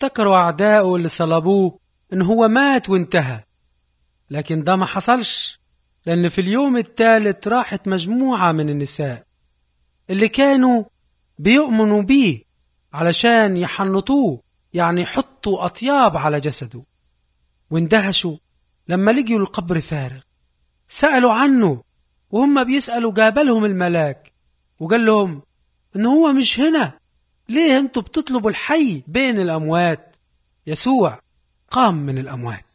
افتكروا أعدائه اللي صلبوه إن هو مات وانتهى لكن ده ما حصلش لأن في اليوم الثالث راحت مجموعة من النساء اللي كانوا بيؤمنوا بيه علشان يحنطوه يعني يحطوا أطياب على جسده واندهشوا لما لقيوا القبر فارغ سألوا عنه وهم بيسألوا جابلهم الملاك وقال لهم إن هو مش هنا ليه انتوا بتطلبوا الحي بين الأموات يسوع قام من الأموات